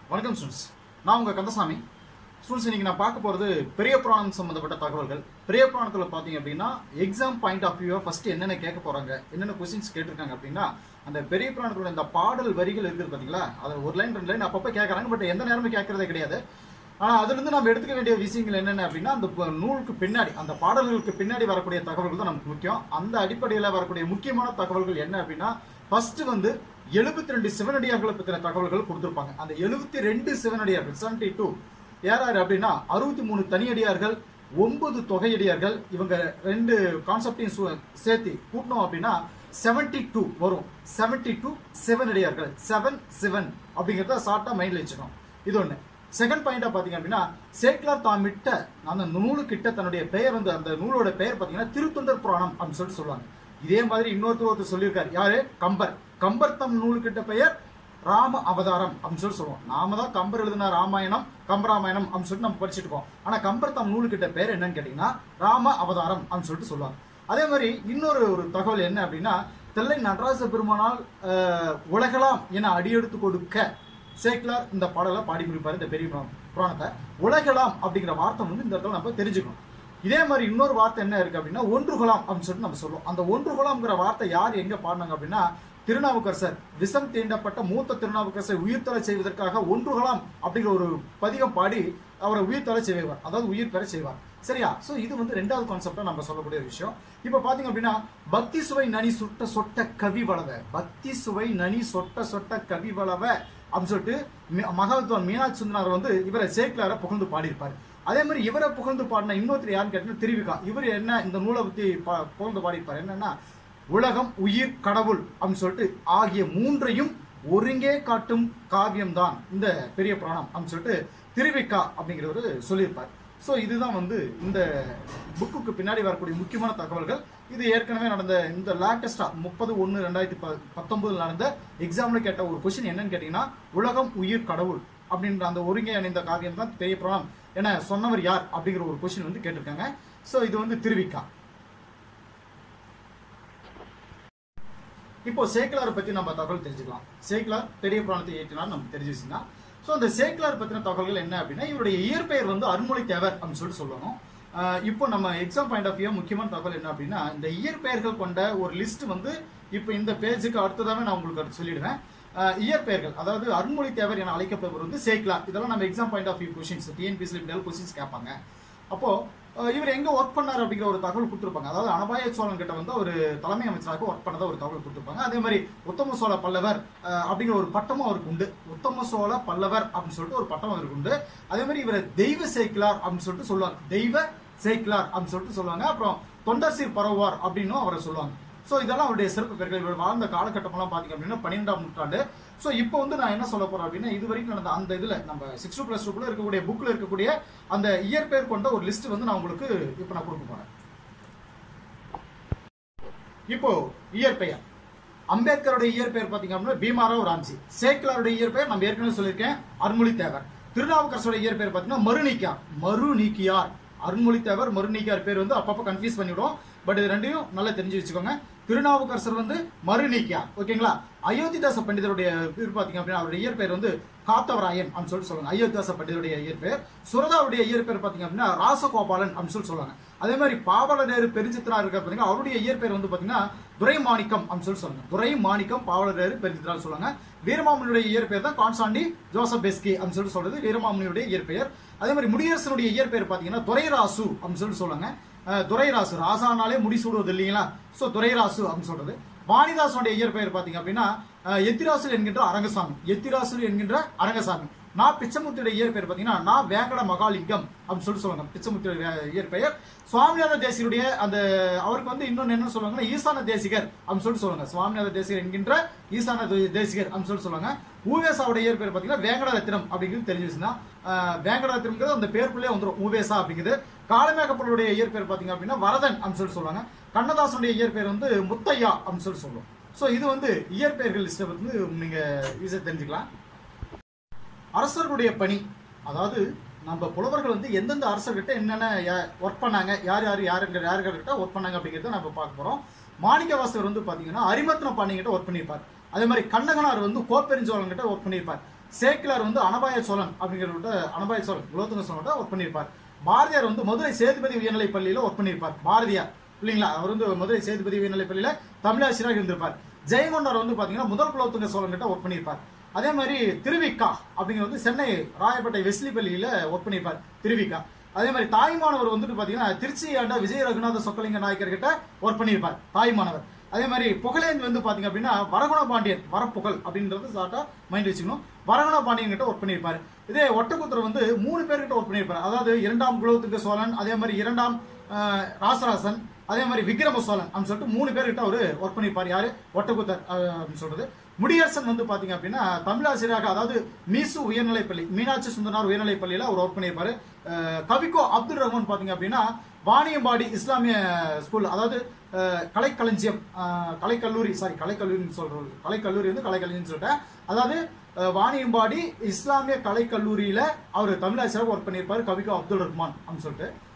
வணக்கம் ஸ்டூடெண்ட்ஸ் நான் உங்கள் கந்தசாமி ஸ்டூடெண்ட்ஸ் இன்னைக்கு நான் பார்க்க போகிறது பெரிய புராணம் சம்மந்தப்பட்ட தகவல்கள் பெரிய புராணத்தில் பார்த்தீங்க அப்படின்னா எக்ஸாம் பாயிண்ட் ஆஃப் வியூவை ஃபர்ஸ்ட் என்னென்ன கேட்க போகிறாங்க என்னென்ன கொஸ்டின்ஸ் கேட்டிருக்காங்க அப்படின்னா அந்த பெரிய புராணத்தோட இந்த பாடல் வரிகள் இருக்குது பார்த்தீங்களா அதில் ஒரு லைன் ரெண்டு லைன் அப்பப்போ கேட்குறாங்க பட் எந்த நேரமும் கேட்கறதே கிடையாது ஆனால் அதுலேருந்து நம்ம எடுத்துக்க வேண்டிய விஷயங்கள் என்னென்ன அப்படின்னா அந்த ப- நூலுக்கு பின்னாடி அந்த பாடல்களுக்கு பின்னாடி வரக்கூடிய தகவல்கள் தான் நமக்கு முக்கியம் அந்த அடிப்படையில் வரக்கூடிய முக்கியமான தகவல்கள் என்ன அப்படின்னா ஃபர்ஸ்ட் வந்து எழுபத்தி ரெண்டு சிவனடியார்களை பற்றின தகவல்கள் கொடுத்துருப்பாங்க அந்த எழுபத்தி ரெண்டு சிவனடியார்கள் செவன்டி டூ யார் யார் அப்படின்னா அறுபத்தி மூணு தனியடியார்கள் ஒன்பது தொகையடியார்கள் இவங்க ரெண்டு கான்செப்டையும் சு- சேர்த்து கூட்டணும் அப்படின்னா செவன்டி டூ வரும் செவன்டி டூ சிவனடியார்கள் செவன் சிவன் அப்படிங்கிறத ஷார்ட்டாக மைண்டில் வச்சுக்கணும் இது ஒன்று செகண்ட் பாயிண்டா பாத்தீங்க அப்படின்னா சேக்லார் தாமிட்ட அந்த நூலுக்கிட்ட தன்னுடைய பெயர் வந்து அந்த நூலோட பெயர் பாத்தீங்கன்னா திருத்தொண்டர் புராணம் அப்படின்னு சொல்லிட்டு சொல்லுவாங்க இதே மாதிரி இன்னொருத்தர் ஒருத்தர் சொல்லியிருக்காரு யாரு கம்பர் கம்பர் தம் நூலுக்கிட்ட பெயர் ராம அவதாரம் அப்படின்னு சொல்லி சொல்லுவோம் நாம தான் கம்பர் எழுதின ராமாயணம் கம்பராமாயணம் அப்படின்னு சொல்லிட்டு நம்ம படிச்சுட்டு இருக்கோம் ஆனா கம்பர் தம் நூலுக்கிட்ட பேர் என்னன்னு கேட்டீங்கன்னா ராம அவதாரம் அப்படின்னு சொல்லிட்டு சொல்லுவாங்க அதே மாதிரி இன்னொரு ஒரு தகவல் என்ன அப்படின்னா தெல்லை நடராஜ பெருமானால் அஹ், உலகலாம் என அடியெடுத்து கொடுக்க சேக்லார் இந்த பாடலை பாடி முடிப்பார் இந்த பெரிய புராணம் புராணத்தை உலகலாம் அப்படிங்கிற வார்த்தை வந்து இந்த இடத்துல நம்ம தெரிஞ்சுக்கணும் இதே மாதிரி இன்னொரு வார்த்தை என்ன இருக்கு அப்படின்னா ஒன்றுகலாம் அப்படின்னு சொல்லிட்டு நம்ம சொல்லுவோம் அந்த ஒன்றுகலாம்ங்கிற வார்த்தை யார் எங்க பாடினாங்க அப்படின்னா திருநாவுக்கரசர் விஷம் தீண்டப்பட்ட மூத்த திருநாவுக்கரசரை உயிர்த்தலை செய்வதற்காக ஒன்றுகலாம் அப்படிங்கிற ஒரு பதிகம் பாடி அவரை உயிர்த்தலை செய்வார் அதாவது உயிர் பெற செய்வார் சரியா சோ இது வந்து ரெண்டாவது கான்செப்டா நம்ம சொல்லக்கூடிய ஒரு விஷயம் இப்ப பாத்தீங்க அப்படின்னா பக்தி சுவை நனி சுட்ட சொட்ட கவி வளவ பக்தி சுவை நனி சொட்ட சொட்ட கவி வளவ அப்படின்னு சொல்லிட்டு மி- மகாவித்வான் மீனாட்சி சுந்தரர் வந்து இவரை சேக்கிலார புகழ்ந்து பாடியிருப்பார் அதே மாதிரி இவரை புகழ்ந்து பாடின இன்னொருத்தர் யாருன்னு கேட்டீங்கன்னா திருவிகா இவர் என்ன இந்த நூலை பத்தி பா- புகழ்ந்து பாடியிருப்பார் என்னன்னா உலகம் உயிர் கடவுள் அப்படின்னு சொல்லிட்டு ஆகிய மூன்றையும் ஒருங்கே காட்டும் காவியம்தான் இந்த பெரிய புராணம் அப்படின்னு சொல்லிட்டு திருவிக்கா அப்படிங்கிறவர் சொல்லியிருப்பார் ஸோ இதுதான் வந்து இந்த புக்குக்கு பின்னாடி வரக்கூடிய முக்கியமான தகவல்கள் இது ஏற்கனவே நடந்த இந்த லேட்டஸ்டா முப்பது ஒன்று ரெண்டாயிரத்தி ப பத்தொன்பதுல நடந்த எக்ஸாம்ல கேட்ட ஒரு கொஸ்டின் என்னன்னு கேட்டீங்கன்னா உலகம் உயிர் கடவுள் அப்படின்ற அந்த ஒருங்கே அணிந்த காவியம் தான் பெரிய புராணம் என சொன்னவர் யார் அப்படிங்கிற ஒரு கொஸ்டின் வந்து கேட்டிருக்காங்க ஸோ இது வந்து திருவிக்கா இப்போ சேக்கிலாரை பத்தி நம்ம தகவல் தெரிஞ்சுக்கலாம் சேக்கிலார் பெரிய புராணத்தை ஏற்றினார் நம்ம தெரிஞ்சு வச்சுக்கலாம் ஸோ அந்த சேக்கிலார் பத்தின தகவல்கள் என்ன அப்படின்னா இவருடைய இயற்பெயர் வந்து அருண்மொழி தேவர் அப்படின்னு சொல்லிட்டு சொல்லணும் ஆஹ் இப்போ நம்ம எக்ஸாம் பாயிண்ட் ஆஃப் வியூ முக்கியமான தகவல் என்ன அப்படின்னா இந்த இயற்பெயர்கள் கொண்ட ஒரு லிஸ்ட் வந்து இப்போ இந்த பேஜுக்கு அடுத்ததாவே நான் உங்களுக்கு அடுத்து சொல்லிடுவேன் ஆஹ் இயற்பெயர்கள் அதாவது அருண்மொழி தேவர் என அழைக்கப்படுவர் வந்து சேக்கிலார் இதெல்லாம் நம்ம exam point of view questions TNPSC questions கேட்பாங்க அப்போ அஹ் இவர் எங்க ஒர்க் பண்ணார் அப்படிங்கிற ஒரு தகவல் கொடுத்துருப்பாங்க அதாவது அனபாய சோழன் கிட்ட வந்து ஒரு தலைமை அமைச்சராக ஒர்க் பண்ணதா ஒரு தகவல் கொடுத்துருப்பாங்க அதே மாதிரி உத்தம சோழ பல்லவர் அஹ், அப்படிங்கிற ஒரு பட்டமும் அவருக்கு உண்டு உத்தம சோழ பல்லவர் அப்படின்னு சொல்லிட்டு ஒரு பட்டம் அவருக்கு உண்டு அதே மாதிரி இவரை தெய்வ சேக்கிலார் அப்படின்னு சொல்லிட்டு சொல்லுவாங்க தெய்வ சேக்கிலார் அப்படின்னு சொல்லிட்டு சொல்லுவாங்க அப்புறம் தொண்டர் சீர் பரவுவார் அப்படின்னும் அவரை சொல்லுவாங்க ஸோ இதெல்லாம் அவருடைய சிறப்பு பெயர்கள் இவர் வாழ்ந்த காலகட்டமெல்லாம் பார்த்தீங்க அப்படின்னா பன்னிரெண்டாம் நூற்றாண்டு ஸோ இப்போ வந்து நான் என்ன சொல்ல போறேன் அப்படின்னா இது வரைக்கும் நடந்த அந்த இதில் நம்ம சிக்ஸ் டூ ப்ளஸ் டூக்குள்ள இருக்கக்கூடிய புக்கில் இருக்கக்கூடிய அந்த இயற்பெயர் கொண்ட ஒரு லிஸ்ட் வந்து நான் உங்களுக்கு இப்போ நான் கொடுக்க போறேன் இப்போ இயற்பெயர் அம்பேத்கருடைய இயற்பெயர் பாத்தீங்க அப்படின்னா பீமாராவ் ராம்ஜி சேக்கிலாருடைய இயற்பெயர் நம்ம ஏற்கனவே சொல்லியிருக்கேன் அருண்மொழி தேவர் திருநாவுக்கரசோட இயற்பெயர் பாத்தீங்கன்னா மறுநீக்கியார் மறுநீக்கியார் அருண்மொழி தேவர் மறுநீக்கியார் பேர் வந்து அப்பப்போ கன்ஃபியூஸ் பண்ணிவிடும் பட் இது ரெண்டையும் நல்லா தெரிஞ்சு வச்சுக்கோங்க திருநாவுக்கரசர் வந்து மறுநீக்கியார் ஓகேங்களா அயோத்திதாச பண்டிதருடைய பேர் பாத்தீங்க அப்படின்னா அவருடைய இயற்பெயர் வந்து காத்தவராயன் அப்படின்னு சொல்லி சொல்லுவாங்க அயோத்திதாச பண்டிதருடைய இயற்பெயர் சுரதாவுடைய இயற்பெயர் பாத்தீங்க அப்படின்னா ராசகோபாலன் அப்படின்னு சொல்லி சொல்லுவாங்க அதே மாதிரி பாவலரேறு பெருஞ்சித்திரா இருக்க பாத்தீங்கன்னா அவருடைய இயற்பெயர் வந்து பாத்தீங்கன்னா துரை மாணிக்கம் அப்படின்னு சொல்லி சொல்லுவாங்க துரை மாணிக்கம் பாவலரேறு பெருஞ்சித்திரா சொல்லுவாங்க வீரமாமுனியுடைய இயற்பெயர் தான் கான்ஸ்டாண்டி ஜோசப் பெஸ்கி அப்படின்னு சொல்லி சொல்றது வீரமாமுனியுடைய இயற்பெயர் அதே மாதிரி முடியரசனுடைய இயற்பெயர் பாத்தீங்கன்னா துரைராசு அப்படின்னு சொல்லி சொல்லுவாங்க அஹ், துரைராசு ராசானாலே முடிசூடுவது இல்லைங்களா சோ துரைராசு அப்படின்னு சொல்றது வாணிதாசனுடைய இயற்பெயர் பாத்தீங்க அப்படின்னா அஹ், எத்திராசு என்கின்ற அரங்கசாமி எத்திராசு என்கின்ற அரங்கசாமி நான் பிச்சமுத்தியுடைய இயற்பெயர் பாத்தீங்கன்னா நான் வேங்கட மகாலிங்கம் அப்படின்னு சொல்லி சொல்லுவாங்க பிச்சமுத்தியுடைய இயற்பெயர் சுவாமிநாத தேசிகருடைய அந்த அவருக்கு வந்து இன்னொன்னு என்ன சொல்லுவாங்கன்னா ஈசான தேசிகர் அப்படின்னு சொல்லிட்டு சொல்லுவாங்க சுவாமிநாத தேசிகர் என்கின்ற ஈசான தே- தேசிகர் அப்படின்னு சொல்லிட்டு சொல்லுவாங்க ஊவேசாவுடைய இயற்பெயர் பாத்தீங்கன்னா வேங்கட ரத்தினம் அப்படிங்கிறது தெரிஞ்சுச்சுன்னா வேங்கட ரத்தினம்ங்கிறது அந்த பேருக்குள்ளே வந்துடும் ஊவேசா அப்படிங்கிறது காலமேகப்பலுடைய இயற்பெயர் பாத்தீங்க அப்படின்னா வரதன் அப்படின்னு சொல்லி சொல்லுவாங்க கண்ணதாசனுடைய இயற்பெயர் வந்து முத்தையா அப்படின்னு சொல்லி சொல்லுவோம் ஸோ இது வந்து இயற்பெயர்கள் லிஸ்ட்டை வந்து நீங்க ஈஸியாக தெரிஞ்சுக்கலாம் அரசர்களுடைய பணி அதாவது நம்ம புலவர்கள் வந்து எந்தெந்த அரசர்கிட்ட என்னென்ன ஒர்க் பண்ணாங்க யார் யார் யாருங்க யாருக்கிட்ட ஒர்க் பண்ணாங்க அப்படிங்கிறத நம்ம பார்க்க போறோம் மாணிக்கவாசகர் வந்து பாத்தீங்கன்னா அரிமத்ன பாண்டியன் கிட்ட ஒர்க் பண்ணியிருப்பார் அதே மாதிரி கண்ணகனார் வந்து கோப்பெருஞ்சோழன் கிட்ட ஒர்க் பண்ணியிருப்பார் சேக்கிலார் வந்து அனபாய சோழன் அப்படிங்கிறவர்கிட்ட அனபாய சோழன் குலோத்துங்க சோழன்கிட்ட ஒர்க் பண்ணியிருப்பார் பாரதியார் வந்து மதுரை சேதுபதி உயர்நிலைப் பள்ளியில ஒர்க் பண்ணியிருப்பார் பாரதியார் இல்லைங்களா அவர் வந்து மதுரை சேதுபதி உயர்நிலைப் பள்ளியில தமிழாசிரியராக இருந்திருப்பார் ஜெயங்கொண்டார் வந்து பாத்தீங்கன்னா முதல் குலோத்துங்க சோழன் கிட்ட ஒர்க் பண்ணியிருப்பார் அதே மாதிரி திருவிக்கா அப்படிங்கிறது வந்து சென்னை ராயப்பேட்டை வெஸ்லி பள்ளியில ஒர்க் பண்ணியிருப்பார் திருவிக்கா அதே மாதிரி தாய்மானவர் வந்துட்டு பாத்தீங்கன்னா திருச்சி ஆண்ட விஜய ரகுநாத சொக்கலிங்க நாயக்கர் கிட்ட ஒர்க் பண்ணியிருப்பார் தாய்மானவர் அதே மாதிரி புகழேந்தி வந்து பாத்தீங்க அப்படின்னா வரகுண பாண்டியன் வரப்புகழ் அப்படின்றது சாட்டா மைண்ட் வச்சுக்கணும் வரகுண பாண்டியன் கிட்ட ஒர்க் பண்ணியிருப்பாரு இதே ஒட்டக்குத்தர் வந்து மூணு பேர்கிட்ட ஒர்க் பண்ணியிருப்பாரு அதாவது இரண்டாம் குலோத்துங்க சோழன் அதே மாதிரி இரண்டாம் ஆஹ், ராசராசன் அதே மாதிரி விக்ரம சோழன் அப்படின்னு சொல்லிட்டு மூணு பேர்கிட்ட அவரு ஒர்க் பண்ணியிருப்பார் யாரு ஒட்டக்குத்தர் ஆஹ், அப்படின்னு சொல்றது முடியரசன் வந்து பாத்தீங்க அப்படின்னா தமிழாசிரியராக அதாவது மீசு உயர்நிலைப்பள்ளி மீனாட்சி சுந்தரனார் உயர்நிலைப் பள்ளியில அவர் ஒர்க் பண்ணியிருப்பாரு அஹ், கவிக்கோ அப்துல் ரஹ்மான் பாத்தீங்க அப்படின்னா வாணியம்பாடி இஸ்லாமிய ஸ்கூல் அதாவது அஹ், கலைக்களஞ்சியம் அஹ், கலைக்கல்லூரி சாரி கலைக்கல்லூரின்னு சொல்றது கலைக்கல்லூரி வந்து கலைக்கல்லூரின்னு சொல்லிட்டேன் அதாவது அஹ், வாணியம்பாடி இஸ்லாமிய கலைக்கல்லூரியில அவர் தமிழாசிரியராக ஒர்க் பண்ணியிருப்பாரு கவிக்கோ அப்துல் ரஹ்மான் அப்படின்னு சொல்லிட்டு